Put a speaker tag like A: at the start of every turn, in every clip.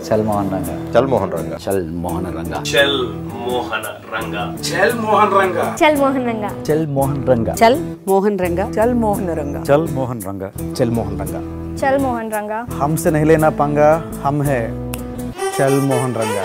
A: చల్ మోహన్ రంగా
B: చల్ మోహన్ రంగా
A: చల్ మోహన్ రంగా
C: చల్ మోహన రంగా
D: చెల్ మోహన్ రంగా
E: చల్ మోహన్ రంగా
A: చల్ మోహన్ రంగా
F: చల్ మోహన్ రంగా చల్ మోహన్ రంగా
G: चल मोहन रंगा
D: చెల్ మోహన్ రంగా
E: చల్ మోహన్ రంగా
G: हमसे नहीं लेना पंगा हम है चल मोहन रंगा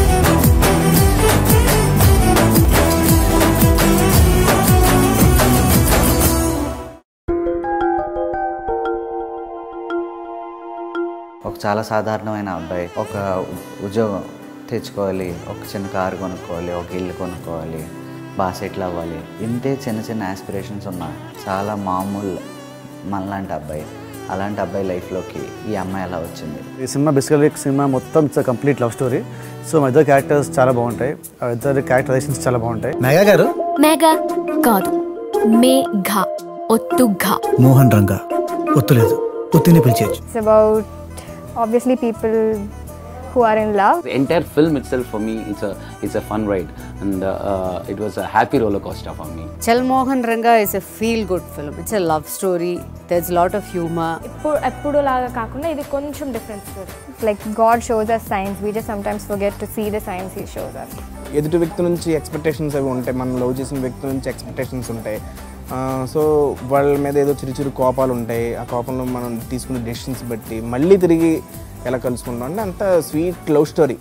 A: ఒక చాలా సాధారణమైన అబ్బాయి ఒక ఉద్యోగం తెచ్చుకోవాలి ఒక చిన్న కారు కొనుక్కోవాలి ఒక ఇల్లు కొనుక్కోవాలి బాగా సెటిల్ అవ్వాలి ఇంతే చిన్న చిన్న ఆస్పిరేషన్స్ ఉన్న చాలా మామూలు మనలాంటి అబ్బాయి అలాంటి అబ్బాయి లైఫ్లోకి ఈ అమ్మాయి ఎలా వచ్చింది
G: ఈ సినిమా బేసికల్లీ సినిమా మొత్తం it's complete love story so మా ఇద్దరు క్యారెక్టర్స్ చాలా బాగుంటాయి ఆ ఇద్దరు క్యారెక్టరైజేషన్స్ చాలా బాగుంటాయి
H: మెగా గారు
E: మేఘా కాదు మేఘా ఒత్తు ఘా
H: మోహన్ రంగా ఒత్తులేదు ఒత్తిని పిలిచేయచ్చు
E: it's about obviously people who are in love
I: The entire film itself for me, it's a it's a fun ride, and uh, uh, it was a happy roller coaster for me.
F: Chal Mohan Ranga is a feel good film it's a love story there's lot of humour
E: ఎప్పుడు ఎప్పుడు లాగా కాకుండా ఇది కొంచెం difference like God shows us signs we just sometimes forget to see the signs he shows us
D: ఎదుటి వ్యక్తి నుంచి expectations అవి ఉంటాయి మనం లవ్ చేసిన వ్యక్తి నుంచి ఎక్స్పెక్టేషన్స్ ఉంటాయి సో వాళ్ళ మీద ఏదో చిరు చిరు కోపాలు ఉంటాయి ఆ కోపంలో మనం తీసుకునే డెసిషన్స్ బట్టి మళ్ళీ తిరిగి ఎలా కలుసుకుంటాం అంటే అంత స్వీట్ లవ్ స్టోరీ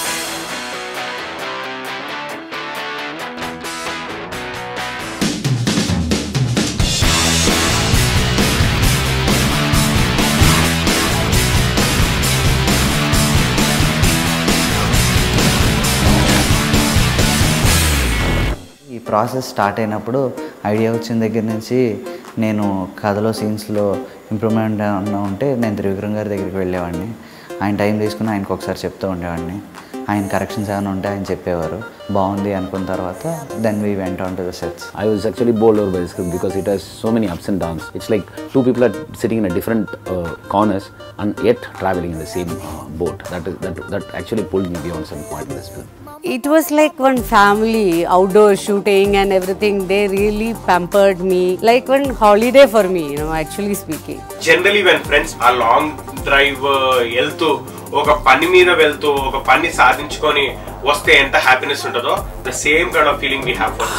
A: ఈ ప్రాసెస్ స్టార్ట్ అయినప్పుడు ఐడియా వచ్చిన దగ్గర నుంచి నేను కథలో సీన్స్లో ఇంప్రూవ్మెంట్ ఏమన్నా ఉంటే నేను త్రివిక్రమ్ గారి దగ్గరికి వెళ్ళేవాడిని ఆయన టైం తీసుకుని ఆయనకు ఒకసారి చెప్తూ ఉండేవాడిని ఆయన కరెక్షన్స్ ఏమైనా ఉంటే ఆయన చెప్పేవారు బాగుంది అనుకున్న తర్వాత then we went on to the sets
I: I was actually bowled over by the script because it has so many ups and downs. It's like two people are sitting in a different uh, corners and yet traveling in the same uh, boat. That is that that actually pulled me beyond some point in this film.
F: It was like one family outdoor shooting and everything they really pampered me like one holiday for me you know actually speaking
C: generally when friends a long drive వెళ్తూ ఒక పని మీద వెళ్తూ ఒక పని సాధించుకొని వస్తే ఎంత happiness ఉంటుందో the same kind of feeling we have for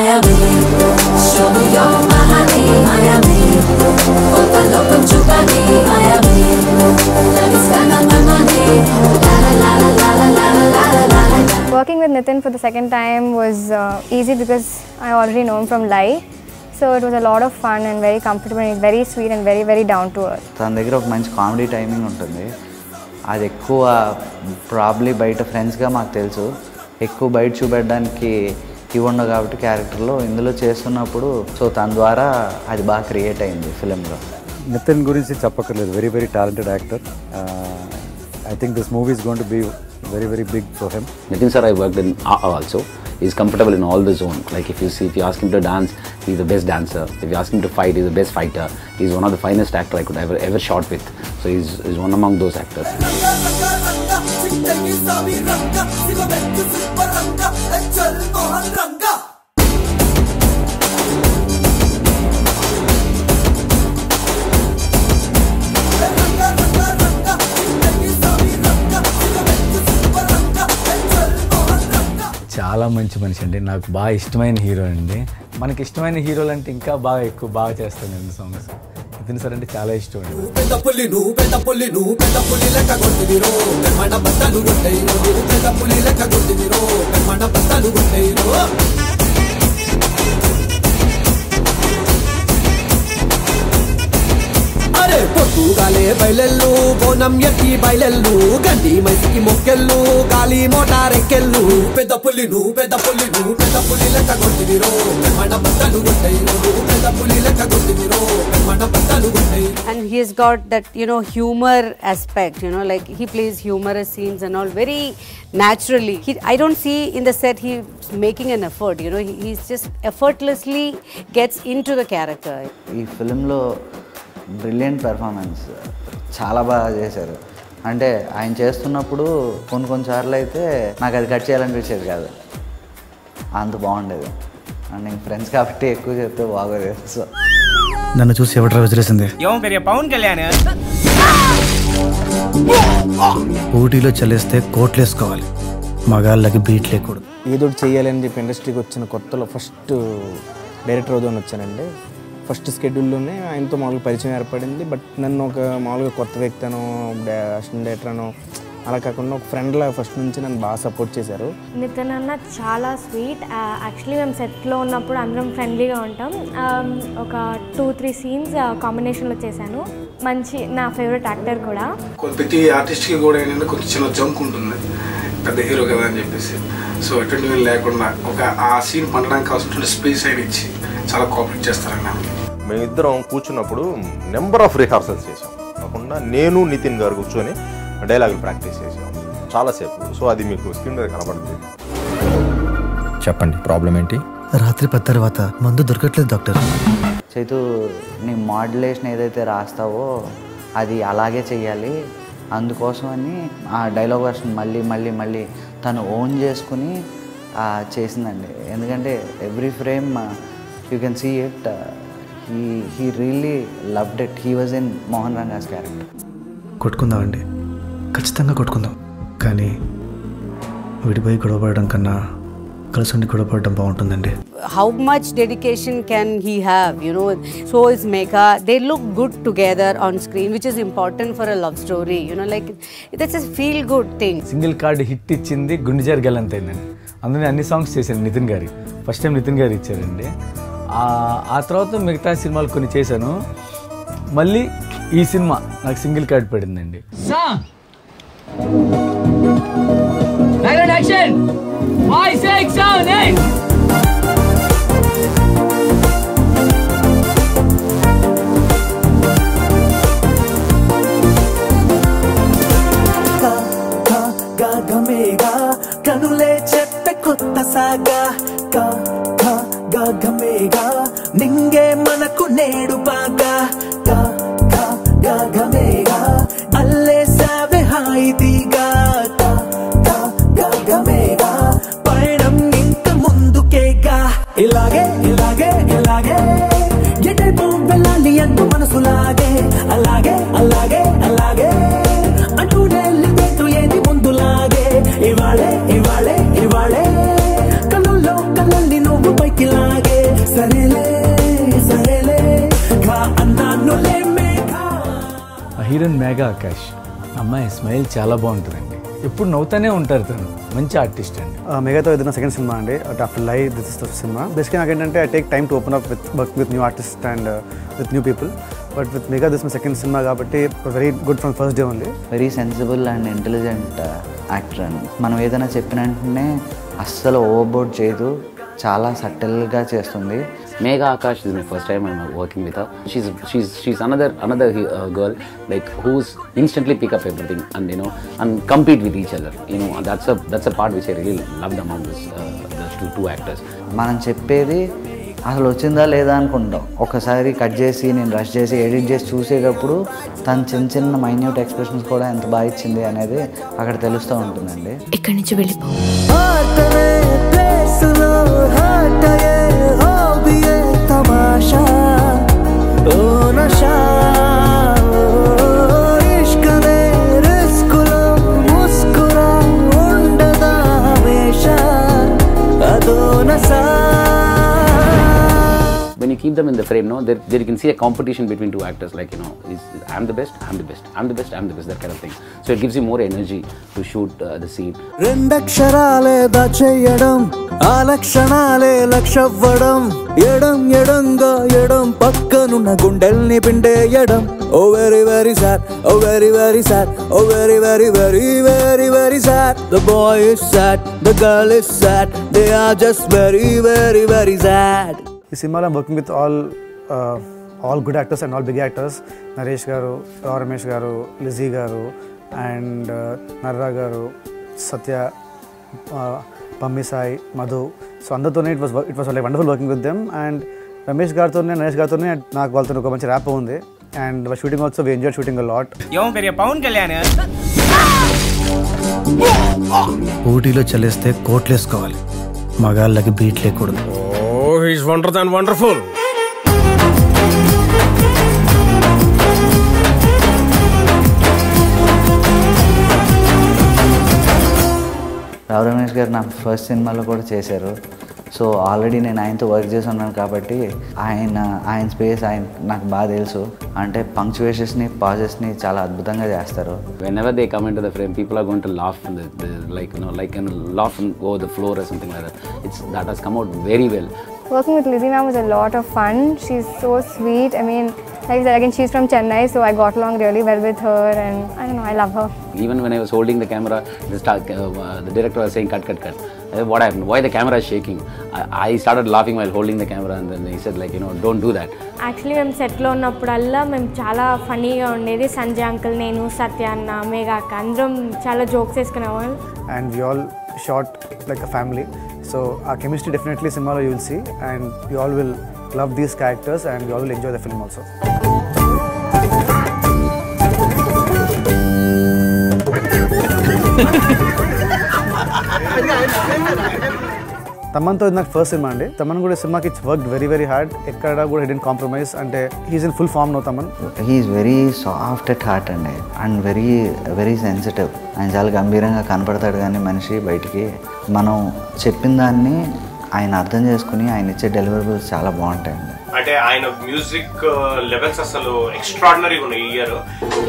E: Working with Nitin for the second time was uh, easy because I already know him from Lai. So it was a lot of fun and very comfortable and he's very sweet and very, very down to earth.
A: తన దగ్గర ఒక మంచి comedy timing ఉంటుంది అది ఎక్కువ probably బయట ఫ్రెండ్స్గా మాకు తెలుసు ఎక్కువ బయట చూపెట్టడానికి ఇవి ఉండవు కాబట్టి క్యారెక్టర్లో ఇందులో చేస్తున్నప్పుడు సో తన ద్వారా అది బాగా క్రియేట్ అయింది ఫిలింలో
G: నితిన్ గురించి చెప్పక్కర్లేదు very very talented actor I think this movie is going to be very very big for him
I: Nitin sir, I worked in AA also. He's comfortable in all the zone. Like if you see, if you ask him to dance, he's the best dancer. If you ask him to fight, he's the best fighter. He's one of the finest actor I could ever ever shot with. So he's, he's one among those actors.
J: చాలా మంచి మనిషి అండి నాకు బాగా ఇష్టమైన hero అండి మనకి ఇష్టమైన హీరోలు అంటే ఇంకా బాగా ఎక్కువ బాగా చేస్తాను నేను సాంగ్స్ నితిన్ సార్ అంటే చాలా ఇష్టం అండి
H: పెద్ద పులి నువ్వు పెద్ద పులి నువ్వు పెద్ద పులి లెక్క కొట్టిదిరో పెమ్మడ బద్దలు కొట్టేయిరో నువ్వు పెద్ద పులి లెక్క కొట్టిదిరో పెమ్మడ బద్దలు కొట్టేయిరో అరే పొద్దుగాలే బయలెల్లు బోనం ఎత్తి బయలెల్లు గండి మైసికి మొక్కెళ్ళు గాలి మోటార్ ఎక్కెళ్ళు పెద్ద పులి నువ్వు పెద్ద పులి నువ్వు పెద్ద పులి లెక్క కొట్టిదిరో పెమ్మడ బద్దలు కొట్టేయిరో నువ్వు పెద్ద పులి లెక్క కొట్టిదిరో పెమ్మడ బద్దలు కొట్టేయిరో
F: and he has got that you know humor aspect you know like he plays humorous scenes and all very naturally he, i don't see in the set he's making an effort you know he, he's just effortlessly gets into the character
A: ఈ ఫిలింలో brilliant performance చాలా బాగా చేశారు అంటే ఆయన చేస్తున్నప్పుడు కొన్ని కొన్నిసార్లు అయితే నాకు అది కట్ చేయాలనిపించేది కాదు అంత బాగుండేది అండ్ నేను ఫ్రెండ్స్ కాబట్టి ఎక్కువ చెప్తే బాగోలేదు సో
H: నన్ను చూసి ఎవడరా వదిలేసింది
D: ఏమో పెరియ పవన్ కళ్యాణ్
B: ఊటీలో చలేస్తే కోట్లేసుకోవాలి మగాళ్ళకి బీట్ లేకూడదు
D: ఏదో ఒకటి చేయాలి అని చెప్పి ఇండస్ట్రీకి వచ్చిన కొత్తలో ఫస్ట్ డైరెక్టర్ అవుదామని వచ్చానండి ఫస్ట్ స్కెడ్యూల్లోనే ఆయనతో మామూలుగా పరిచయం ఏర్పడింది బట్ నన్ను ఒక మామూలుగా కొత్త వ్యక్తి అనో అసిస్టెంట్ డైరెక్టర్ అనో అలా కాకుండా ఒక ఫ్రెండ్లా ఫస్ట్ నుంచి నన్ను బాగా సపోర్ట్ చేశారు
K: నితిన్ అన్న చాలా స్వీట్ యాక్చువల్లీ మేము సెట్లో ఉన్నప్పుడు అందరం ఫ్రెండ్లీగా ఉంటాం Um, ఒక టూ త్రీ సీన్స్ కాంబినేషన్లో చేశాను మంచి నా ఫేవరెట్ యాక్టర్ కూడా
L: కొ- ప్రతి ఆర్టిస్ట్కి కూడా ఏంటంటే కొంచెం చిన్న జంక్ ఉంటుంది పెద్ద హీరో కదా అని చెప్పేసి సో ఎటువంటివి లేకుండా ఒక ఆ సీన్ పండడానికి కావాల్సిన స్పేస్ అయిన ఇచ్చి చాలా కోఆపరేట్ చేస్తారండి ఆమె.
M: మేమిద్దరం కూర్చున్నప్పుడు నెంబర్ ఆఫ్ రిహార్సల్స్ చేసాం కాకుండా నేను నితిన్ గారు కూర్చొని డైలాగులు ప్రాక్టీస్ చేసాం చాలాసేపు సో అది మీకు స్క్రీన్ మీద కనబడుతుంది
B: చెప్పండి ప్రాబ్లం ఏంటి రాత్రి పది తర్వాత మందు దొరకట్లేదు డాక్టర్
A: చైతు నీ మోడ్యులేషన్ ఏదైతే రాస్తావో అది అలాగే చెయ్యాలి అందుకోసమని ఆ డైలాగ్ వర్షన్ మళ్ళీ మళ్ళీ మళ్ళీ తను ఓన్ చేసుకుని ఆ, చేసిందండి ఎందుకంటే every frame you can see it he he really loved it he was in Mohan Ranga's character
B: కొట్టుకుందామండి ఖచ్చితంగా కొట్టుకుందాం కానీ విడిపోయి గొడవపడడం కన్నా కలిసి ఉండి గొడవపడడం బాగుంటుందండి
F: how much dedication can he have you know so is Megha they look good together on screen which is important for a love story you know like that's a feel good thing
J: single card hit ఇచ్చింది గుండెజారి గలంత అయిందండి అందులో అన్ని songs చేశాను నితిన్ గారి first time Nitin గారు ఇచ్చారండి ఆ- ఆ తర్వాత మిగతా సినిమాలు కొన్ని చేశాను మళ్ళీ ఈ సినిమా నాకు సింగిల్ కార్డ్ పడిందండి
N: Silent action! Five, six, seven, eight!
H: గమేగా కనులే చెప్పే కొత్త సాగా గా గా గా గమేగా నింగే మనకు నేడు బాగా గా గా గా గమేగా అల్లే సావే హాయితీగా గా గా గా గమేగా పయనం ఇంక ముందుకేగా ఇలాగే ఇలాగే ఇలాగే ఎటైపు వెళ్ళాలి అంటూ మనసులాగే అలాగే అలాగే అలాగే అంటూనే లేదు ఏది ముందులాగే ఇవాళే ఇవాళే ఇవాళే కళ్ళల్లో కళ్ళల్ని నువ్వు పైకి లాగే సరేలే సరేలే కా అన్నాను మేఘా
J: ఆ హీరోయిన్ మేఘా ఆకాష్ అమ్మాయి స్మైల్ చాలా బాగుంటుందండి ఎప్పుడు నవ్వుతూనే ఉంటారు తను మంచి ఆర్టిస్ట్ అండి
B: మెగాతో ఏదైనా సెకండ్ సినిమా అండి after live this is the cinema బేసిక్గా నాకు ఏంటంటే I take time to open up with work with new artist and with new people but with Megha this my second cinema కాబట్టి very good from first day only
A: very sensible and intelligent actor అండి మనం ఏదైనా చెప్పిన వెంటనే అస్సలు overboard చేయదు చాలా సటిల్గా చేస్తుంది
I: Megha Akash is my first time I'm working with her. She's she's she's another another uh, girl like who's instantly pick up everything and you know and compete with each other. You know that's a that's a part which I really loved among this uh, the two two actors.
A: మనం చెప్పేది అసలు వచ్చిందా లేదా అనుకుంటాం ఒకసారి cut చేసి నేను rush చేసి ఎడిట్ చేసి చూసేటప్పుడు తను చిన్న చిన్న మైన్యూట్ ఎక్స్ప్రెషన్స్ కూడా ఎంత బాగా ఇచ్చింది అనేది అక్కడ తెలుస్తూ ఉంటుందండి
K: ఇక్కడి నుంచి వెళ్ళిపో
H: ఆటనే ప్లేసులో హాటయే హాబియే తమాషా ఓ నషా ఓ ఇష్కనే రిస్కులో ముస్కురా ఉండదా హమేషా అదో నసా
I: When you keep them in the frame, no, there, there you can see a competition between two actors. Like you know, is, I'm the best, I'm the best, I'm the best, I'm the best, that kind of thing. So it gives you more energy to shoot uh, the scene.
H: రెండక్షరాలే దాచేయడం ఆ లక్షణాలే లక్షవ్వడం ఎడం ఎడంగా ఎడం పక్కనున్న గుండెల్ని పిండేయడం oh very very sad oh very very sad oh very very very very very sad the boy is sad the girl is sad they are just very very very sad
B: ఈ సినిమాలో working with all all good actors and all big actors Naresh garu Rao Ramesh garu Lizzie garu and Narra garu Satya Pammi Sai Madhu so అందరితోనే it was it was like wonderful working with them and Ramesh గారితోనే నరేష్ గారితోనే నాకు వాళ్ళతో ఒక మంచి ర్యాప్ ఉంది and shooting also we enjoy shooting lot
D: ఇవన్ పెరియ పవన్ కళ్యాణ్
B: ఊటీలో చలేస్తే కోట్లేసుకోవాలి మగాళ్ళకి బీట్ లేకూడదు
C: oh he's wonder than wonderful
A: గారు నా ఫస్ట్ సినిమాలో కూడా చేశారు సో ఆల్రెడీ నేను ఆయనతో వర్క్ చేసి ఉన్నాను కాబట్టి ఆయన ఆయన స్పేస్ ఆయన నాకు బాగా తెలుసు అంటే పంక్చువేషన్స్ని పాజెస్ని చాలా అద్భుతంగా చేస్తారు
I: Whenever they come into the frame, people are going to laugh, in the, the, like you know, like and laugh and over the floor or something like that. It's that has come out very well.
E: Working with Lizzie ma'am was a lot of fun. She's so sweet. I mean, like I said, again, she's from Chennai, so I got along really well with her, and I don't know, I love her.
I: Even when I was holding the camera, the, star, uh, the director was saying, "Cut, cut, cut." I said, what happened? Why the camera is shaking? I, I started laughing while holding the camera, and then he said, like you know, don't do that.
K: Actually మేము సెట్లో ఉన్నప్పుడల్లా మేము చాలా ఫనీగా ఉండేది Sanjay uncle నేను సత్య అన్న మేఘా అక్క అందరం చాలా జోక్స్ వేసుకునేవాళ్ళం
B: and we all shot like a family so ఆ కెమిస్ట్రీ డెఫినెట్లీ సినిమాలో you will see and you all will love these characters and you all will enjoy the film also తమన్తో ఇది నాకు ఫస్ట్ సినిమా అండి తమన్ కూడా ఈ సినిమాకి it's work very very hard ఎక్కడ కూడా హిడెన్ కాంప్రమైజ్ అంటే he's in full form no Thaman
A: he's very soft at heart అండి అండ్ వెరీ వెరీ సెన్సిటివ్ ఆయన చాలా గంభీరంగా కనపడతాడు కానీ మనిషి బయటికి మనం చెప్పిన దాన్ని ఆయన అర్థం చేసుకుని ఆయన ఇచ్చే డెలివరబుల్స్ చాలా బాగుంటాయండి
C: అంటే ఆయన మ్యూజిక్ లెవెల్స్ అసలు ఎక్స్ట్రాడినరీ ఉన్నాయి ఈ ఇయర్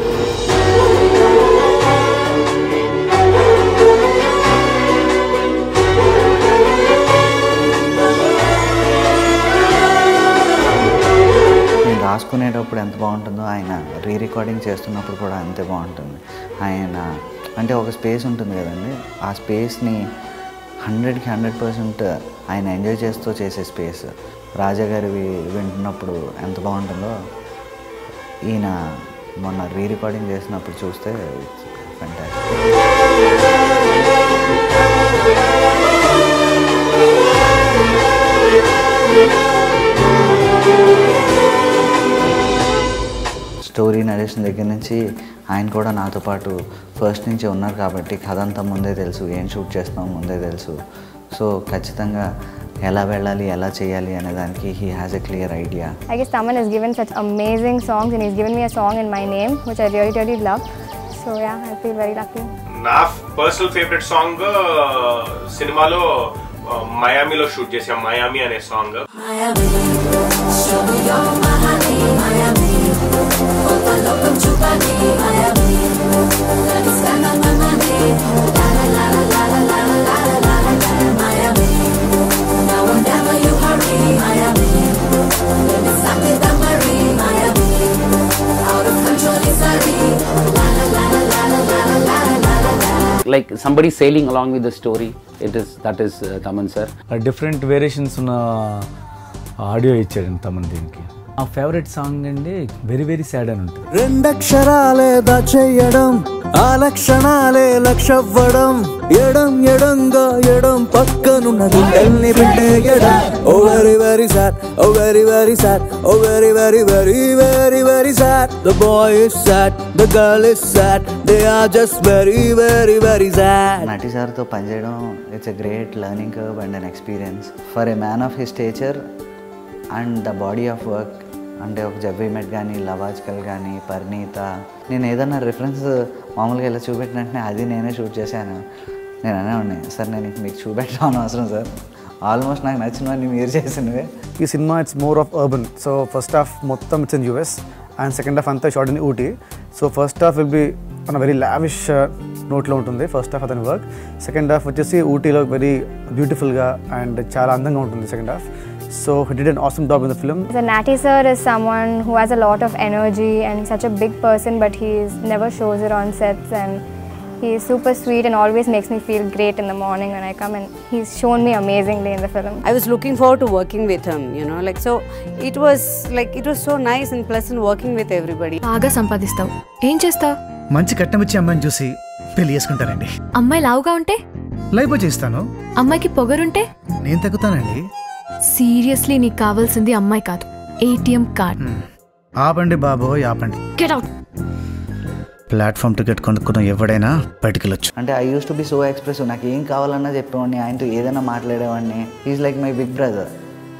A: నేను రాసుకునేటప్పుడు ఎంత బాగుంటుందో ఆయన రీ రికార్డింగ్ చేస్తున్నప్పుడు కూడా అంతే బాగుంటుంది ఆయన అంటే ఒక స్పేస్ ఉంటుంది కదండి ఆ స్పేస్ని హండ్రెడ్కి హండ్రెడ్ పర్సెంట్ ఆయన ఎంజాయ్ చేస్తూ చేసే స్పేస్ రాజా గారివి వింటున్నప్పుడు ఎంత బాగుంటుందో ఈయన మొన్న రీ రికార్డింగ్ చేసినప్పుడు చూస్తే ఫ్యాంటాస్టిక్ స్టోరీ నరేషన్ దగ్గర నుంచి ఆయన కూడా నాతో పాటు ఫస్ట్ నుంచి ఉన్నారు కాబట్టి కథ అంతా ముందే తెలుసు ఏం షూట్ చేస్తాం ముందే తెలుసు సో ఖచ్చితంగా ఎలా వెళ్ళాలి ఎలా చేయాలి అనే దానికి he has a clear idea
E: I guess Taman has given such amazing songs, and he's given me a song in my name, which I really, really love. So yeah, I feel very lucky.
C: నా personal favourite song సినిమాలో మయామిలో shoot చేసాం Miami అనే song
I: Like somebody sailing along with the story. It is that is uh, Taman sir.
J: Different variations ఉన్న audio ఇచ్చాడండి తమన్ దీనికి ఆ favourite song అండి వెరీ వెరీ సాడ్ అని ఉంటుంది
H: రెండక్షరాలే దాచేయడం ఆ లక్షణాలే లక్షవ్వడం ఎడం ఎడంగా ఎడం పక్కనున్న గుండెల్ని పిండేయడం oh very very sad oh very very sad oh very very very very very sad the boy is sad the girl is sad they are just very very very sad
A: Natty సార్తో పనిచేయడం it's a great learning curve and an experience for a man of his stature and the body of work అంటే ఒక జవ్వీమెట్ కానీ లవాజ్కల్ కానీ పరిణీత నేను ఏదైనా reference మామూలుగా ఇలా చూపెట్టిన వెంటనే అది నేనే షూట్ చేశాను నేను అనే ఉన్నాయి సార్ నేను ఇంక మీకు చూపెట్టడం అవసరం సార్ ఆల్మోస్ట్ నాకు నచ్చినవన్నీ మీరు చేసినవే
B: ఈ cinema it's more of urban so first half మొత్తం it's in US and second half అంతా shot in Ooty so first half will be మన వెరీ లావిష్ నోట్లో ఉంటుంది ఫస్ట్ హాఫ్ అతని వర్క్ సెకండ్ హాఫ్ వచ్చేసి ఊటీలో వెరీ బ్యూటిఫుల్గా అండ్ చాలా అందంగా ఉంటుంది second half so hit and awesome job in the film
E: So Natty sir is someone who has a lot of energy and he's such a big person, but he never shows it on sets and he's super sweet and always makes me feel great in the morning when I come and he's shown me amazingly in the film.
F: I was looking forward to working with him, you know, like so it was like it was so nice and pleasant working with everybody.
O: బాగా సంపాదిస్తావు ఏం చేస్తావు
P: మంచి కట్నం ఇచ్చి అమ్మాయిని చూసి పెళ్లి చేసుకుంటానండి
O: అమ్మాయి లావుగా ఉంటే
P: లైఫ్ చేస్తాను
O: అమ్మాయికి పొగరుంటే
P: నేను తగ్గుతానండి
O: సీరియస్లీ నీకు కావాల్సింది అమ్మాయి కాదు ఏటీఎం కార్డ్
P: ఆపండి బాబోయ్ ఆపండి
O: గెట్ అవుట్
P: ప్లాట్ఫామ్ టికెట్ కొనుక్కున్న ఎవడైనా బయటికి వెళ్ళొచ్చు
A: అంటే I use to be so expressive నాకు ఏం కావాలన్నా చెప్పేవాడిని ఆయనతో ఏదైనా మాట్లాడేవాడిని is like my big brother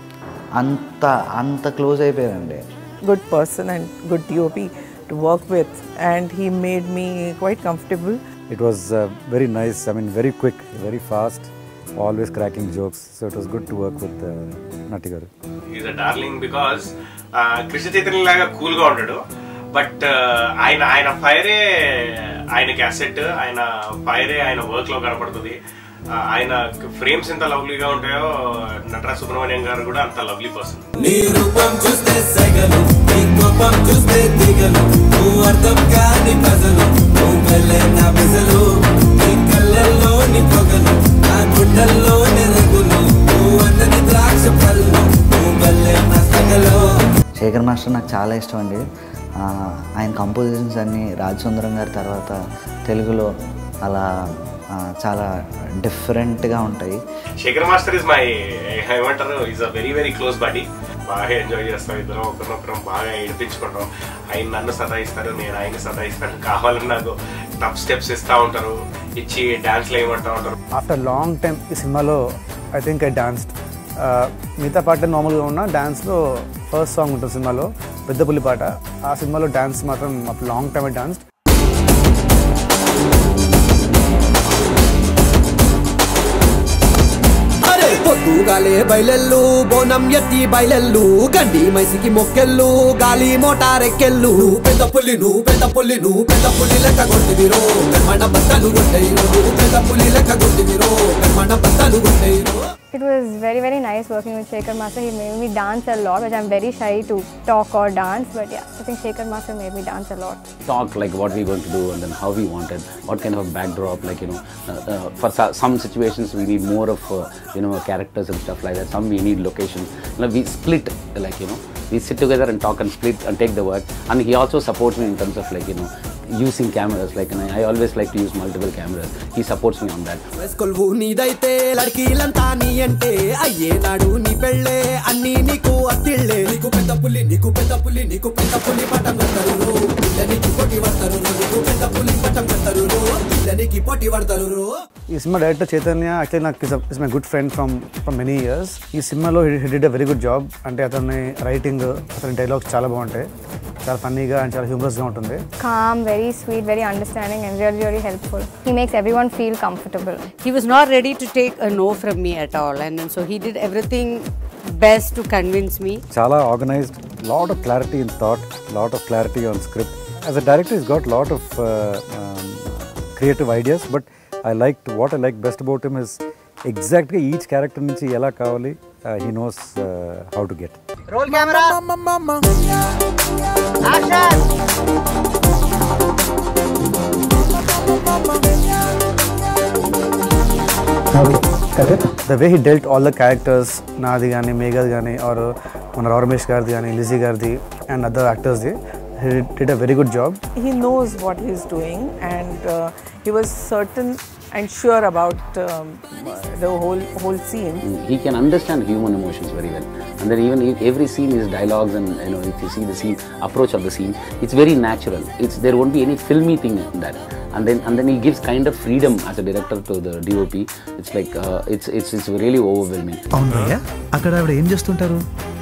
A: అంత అంత క్లోజ్ అయిపోయారండి
Q: good person and good DOP to work with, and he made me quite comfortable.
G: It was uh, very nice. I mean, very quick, very fast. Always cracking jokes so it was good to work with Natty garu
C: is a darling because Krishna Chaitanya లాగా cool గా ఉంటాడు but ఆయన ఆయన ఫైరే ఆయనకి asset ఆయన ఫైరే ఆయన work లో కనపడుతుంది ఆ, ఆయన ఫ్రేమ్స్ ఎంత లవ్లీగా ఉంటాయో నటరాజ్ సుబ్రహ్మణ్యం గారు కూడా అంత లవ్లీ పర్సన్
H: నీ రూపం చూస్తే సెగలు నీ కోపం చూస్తే దిగలు నువ్వు అర్థం కాని ప్రజలు నువ్వు వెళ్ళే నా బిజలు నీ కళ్ళల్లో నీ పొగలు నా గుడ్డల్లో నెరుగులు నువ్వు అన్నది ద్రాక్ష పళ్ళు నువ్వు వెళ్ళే నా సగలు
A: శేఖర్ మాస్టర్ నాకు చాలా ఇష్టం అండి ఆ, ఆయన కంపోజిషన్స్ అన్నీ రాజ్ సుందరం గారి తర్వాత తెలుగులో అలా ఆ, చాలా డిఫరెంట్గా ఉంటాయి
C: శేఖర్ మాస్టర్ ఇస్ మై ఏమంటారు is a very very close buddy బాగా ఎంజాయ్ చేస్తాం ఇద్దరం ఒకరినొకరం బాగా ఏడిపించుకుంటాం ఆయన నన్ను సతాయిస్తారు నేను ఆయన సతాయిస్తాను కావాలని నాకు టఫ్ స్టెప్స్ ఇస్తూ ఉంటారు ఇచ్చి డాన్స్లు వేయమంటూ ఉంటారు
B: ఆఫ్టర్ లాంగ్ టైం ఈ సినిమాలో ఐ థింక్ ఐ డాన్స్డ్ మిగతా పాట నార్మల్గా ఉన్న డాన్స్లో ఫస్ట్ సాంగ్ ఉంటుంది సినిమాలో పెద్ద పుల్లి పాట ఆ సినిమాలో డాన్స్ మాత్రం after long time I danced
H: అరే పొద్దుగాలే బయలెల్లు బోనం ఎత్తి బయలెల్లు గండి మైసికి మొక్కెళ్ళు గాలి మోటారెక్కెళ్ళు పెద్ద పులి నువ్వు పెద్ద పులి నువ్వు పెద్ద పులి లెక్క కొట్టివిరో మన బద్దలు కొట్టేయిరో పెద్ద పులి లెక్క కొట్టివిరో మన బద్దలు కొట్టేయిరో
E: It was very, very nice working with Shekhar Master. He made me dance a lot, which I'm very shy to talk or dance. But yeah, I think Shekhar Master made me dance a lot.
I: talk like what we going to do and then how we wanted, what kind of a backdrop, like you know, uh, uh, for so- some situations we need more of uh, you know characters and stuff like that. Some we need locations. You know, we split like you know, we sit together and talk and split and take the work. And he also supports me in terms of like you know, using cameras. Like and I, I always like to use multiple cameras. He supports me on that.
H: వేసుకొల్వు నీదైతే లడ్కీలంతా నీ అంటే అయ్యే నాడు నీ పెళ్ళే అన్ని నీకు అత్తిళ్ళే నీకు పెద్ద పులి నీకు పెద్ద పులి నీకు పెద్ద పులి పటం కడతారు ఇళ్ళనికి పోటీ పడతారు నీకు పెద్ద పులి పటం కడతారు ఇళ్ళనికి పోటీ పడతారు
B: ఈ సినిమా డైరెక్టర్ చైతన్య యాక్చువల్లీ నాకు is my good friend from from many years ఈ సినిమాలో he did a very good job అంటే అతని రైటింగ్ అతని డైలాగ్స్ చాలా బాగుంటాయి చాలా ఫన్నీగా అండ్ చాలా హ్యూమరస్గా ఉంటుంది
E: Calm, very sweet, very understanding, and really, really helpful. He makes everyone feel comfortable.
F: He was not ready to take a no from me at all, and then so he did everything best to convince me.
G: చాలా organised lot of clarity in thought lot of clarity on script as a director he's got lot of creative ideas but I like what I like best about him is ఎగ్జాక్ట్గా each character నుంచి ఎలా కావాలి he knows how to get
N: roll camera
B: the way he dealt all the characters నాది కానీ మేఘాది కానీ are మన రమేష్ గారిది కానీ లిజీ గారిది అండ్ అదర్ యాక్టర్స్ది he did a very good job
Q: He knows what he's doing, and uh, he was certain and sure about um, the whole whole scene.
I: he can understand human emotions very well and then even if every scene is dialogues and you know if you see the scene approach of the scene it's very natural it's there won't be any filmy thing in that and then and then he gives kind of freedom as a director to the dop it's like uh, it's it's it's really overwhelming
P: అవును భయ్య అక్కడ ఆవిడ ఏం చేస్తుంటారు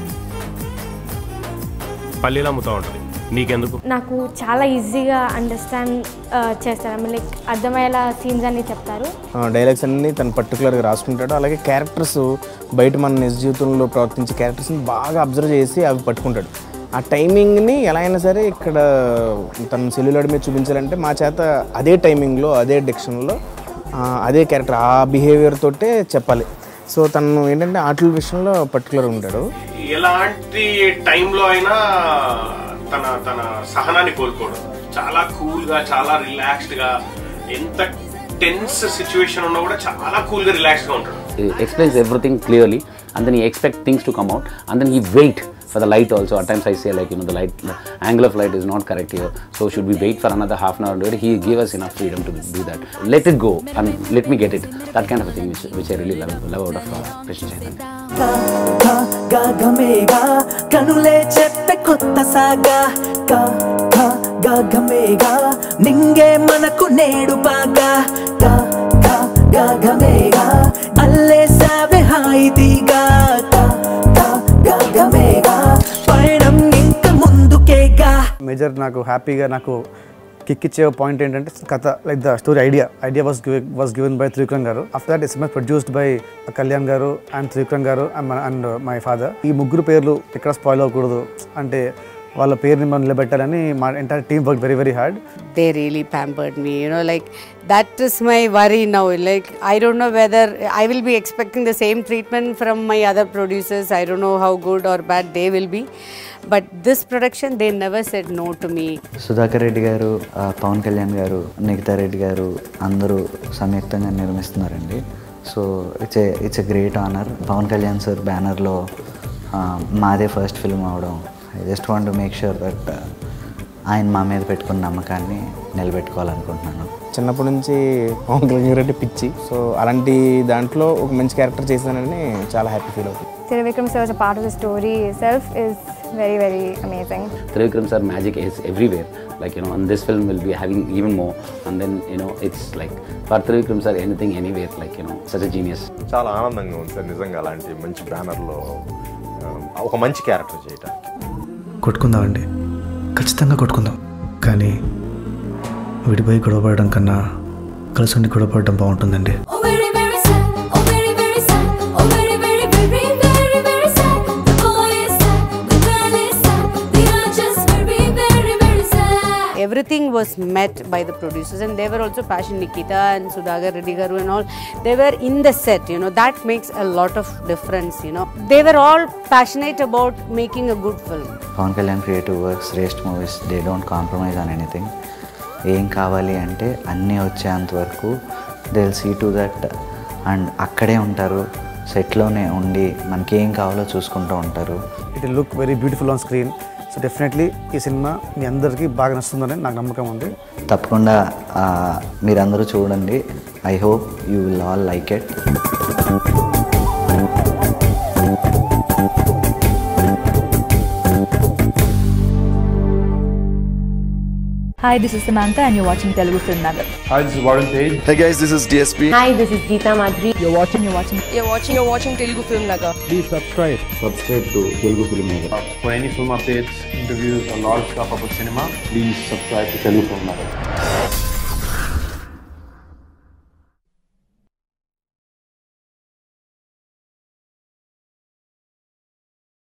C: పల్లీలు అమ్ముతూ ఉంటుంది నీకెందుకు
K: నాకు చాలా ఈజీగా అండర్స్టాండ్ చేస్తారు లైక్ అర్థమయ్యేలా సీన్స్ అన్ని చెప్తారు
D: డైలాగ్స్ అన్ని తను పర్టికులర్గా రాసుకుంటాడు అలాగే క్యారెక్టర్స్ బయట మన నిజ జీవితంలో ప్రవర్తించే క్యారెక్టర్స్ని బాగా అబ్జర్వ్ చేసి అవి పట్టుకుంటాడు ఆ టైమింగ్ని ఎలా అయినా సరే ఇక్కడ తన సెల్యులాడ్ మీద చూపించాలంటే మా చేత అదే టైమింగ్లో అదే డిక్షన్లో అదే క్యారెక్టర్ ఆ బిహేవియర్ తోటే చెప్పాలి సో తను ఏంటంటే ఆటల విషయంలో పర్టికులర్ ఉంటాడు
C: ఎలాంటి టైంలో అయినా తన తన సహనాన్ని కోల్పోడు చాలా కూల్ గా చాలా రిలాక్స్డ్ గా ఎంత టెన్స్ సిచ్యువేషన్ ఉన్నా కూడా చాలా కూల్ గా రిలాక్స్డ్ గా ఉంటాడు
I: he explains everything clearly and then he expect things to come out and then he wait for the light also at times i say like you know the light the angle of light is not correct here so should we wait for another half an hour to do it? he give us enough freedom to do that let it go and let me get it that kind of a thing which, which i really love, love out of uh, krishna chaitanya
H: గగమేగా కనులే చెప్పే కొత్త సాగా గా గా గగమేగా నింగే మనకు నేడు బాగా గా గా గగమేగా అల్లేసావే హాయిదిగా గా గా గగమేగా పయనం ఇంక ముందుకేగా
B: మేజర్ నాకు హ్యాపీగా నాకు కిక్ ఇచ్చే పాయింట్ ఏంటంటే కథ like the story idea idea was was given by Trivikram garu after that is produced by Kalyan garu and Trivikram గారు అండ్ మై ఫాదర్ ఈ ముగ్గురు పేర్లు ఎక్కడ స్పాయిల్ అవ్వకూడదు అంటే వాళ్ళ పేరుని మనం నిలబెట్టాలని మా entire team work very very hard
F: they really pampered me you know like that is my worry now like i don't know whether i will be expecting the same treatment from my other producers i don't know how good or bad they will be but this production they never said no to me
A: Sudhakar Reddy garu ఆ, పవన్ కళ్యాణ్ గారు నిఖితా రెడ్డి గారు అందరూ సంయుక్తంగా నిర్మిస్తున్నారండి so it's a it's a great honour Pawan Kalyan sir బ్యానర్లో మాదే first film అవడం I just want make sure that ఆయన మా మీద పెట్టుకున్న నమ్మకాన్ని నిలబెట్టుకోవాలనుకుంటున్నాను
D: చిన్నప్పటి నుంచి పవన్ కళ్యాణ్ రెడ్డి పిచ్చి సో అలాంటి దాంట్లో ఒక మంచి క్యారెక్టర్ చేశానని చాలా హ్యాపీ ఫీల్ అవుతుంది
E: Trivikram sir as a part of the story itself is very, very amazing.
I: Trivikram sir magic is everywhere. Like you know, and this film will be having even more. And then you know, it's like for Trivikram sir, anything, anywhere. Like you know, such a genius.
M: చాలా ఆనందంగా ఉంది sir నిజంగా అలాంటి మంచి బ్యానర్లో ఒక మంచి character చేయటానికి
P: కొట్టుకుందామండి ఖచ్చితంగా కొట్టుకుందాం కానీ విడిపోయి గొడవపడడం కన్నా కలిసి ఉండి గొడవపడడం బాగుంటుందండి
R: Oh, very, very sad. Oh, very, very sad. Oh, very, very, very, very, very sad. The boy is sad. The girl is sad. They are just very, very, very sad.
F: everything was met by the producers and they were also passion nikita and sudhagar reddy garu and all they were in the set you know that makes a lot of difference you know they were all passionate about making a good film
A: Pawan Kalyan creative works రేస్ట్ movies they don't compromise on anything ఏం కావాలి అంటే అన్నీ వచ్చేంత వరకు they will see to that and అక్కడే ఉంటారు సెట్లోనే ఉండి మనకి ఏం కావాలో చూసుకుంటూ ఉంటారు
B: it look very beautiful on screen so definitely ఈ సినిమా మీ అందరికీ బాగా నచ్చుతుందని నాకు నమ్మకం ఉంది
A: తప్పకుండా ఆ, మీరందరూ చూడండి I hope you will all like it
S: Hi, this is Samantha, and you're watching Telugu Film Nagar.
T: Hi, this is Warren Page. Hey guys, this is DSP.
S: Hi, this is Geeta Madhuri. You're watching, you're watching,
U: You're watching, you're watching Telugu Film Nagar.
T: Please subscribe. Subscribe to Telugu Film Nagar. For any film updates, interviews, or lot of stuff about cinema, please subscribe to Telugu Film Nagar.